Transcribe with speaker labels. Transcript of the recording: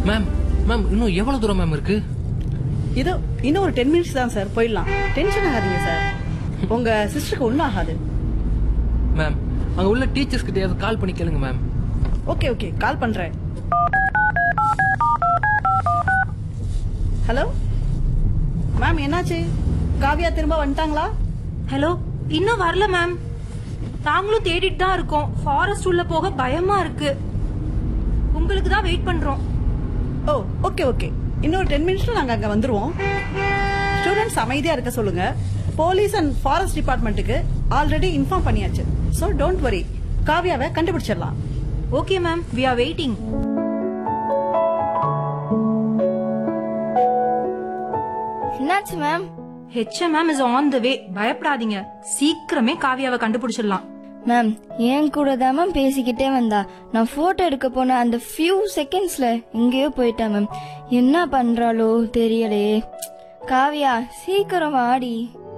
Speaker 1: ma'am ma'am இன்னும் எவ்வளவு தூரம் மேம் இருக்கு
Speaker 2: இதோ இன்னும் ஒரு டென் மினிட்ஸ் தான் சார் போயிடலாம் டென்ஷன் ஆகாதீங்க சார் உங்க சிஸ்டருக்கு ஒன்றும் ஆகாது
Speaker 1: மேம் அங்க உள்ள டீச்சர்ஸ் கிட்டயாவது கால் பண்ணி கேளுங்க மேம்
Speaker 2: ஓகே ஓகே கால் பண்றேன் ஹலோ மேம் என்னாச்சு காவியா திரும்ப வந்துட்டாங்களா
Speaker 3: ஹலோ இன்னும் வரல மேம் நாங்களும் தேடிட்டு தான் இருக்கோம் ஃபாரஸ்ட் உள்ள போக பயமா இருக்கு உங்களுக்கு தான் வெயிட் பண்றோம்
Speaker 2: ஓ ஓகே ஓகே இன்னொரு டென் மினிட்ஸ்ல நாங்க அங்க வந்துருவோம் ஸ்டூடெண்ட்ஸ் அமைதியா இருக்க சொல்லுங்க போலீஸ் அண்ட் ஃபாரஸ்ட் டிபார்ட்மெண்ட்டுக்கு ஆல்ரெடி இன்ஃபார்ம் பண்ணியாச்சு ஸோ டோன்ட் வரி காவியாவை கண்டுபிடிச்சிடலாம்
Speaker 3: okay ma'am we are waiting
Speaker 4: என்னாச்சு ma'am
Speaker 3: HM ma'am is on the way பயப்படாதீங்க சீக்கிரமே காவியாவை கண்டுபிடிச்சிடலாம்
Speaker 4: மேம் என் கூட தான் மேம் பேசிக்கிட்டே வந்தா நான் போட்டோ எடுக்க போன அந்த ஃபியூ செகண்ட்ஸ்ல எங்கேயோ போயிட்டேன் மேம் என்ன பண்றாளோ தெரியலையே காவியா சீக்கிரம் வாடி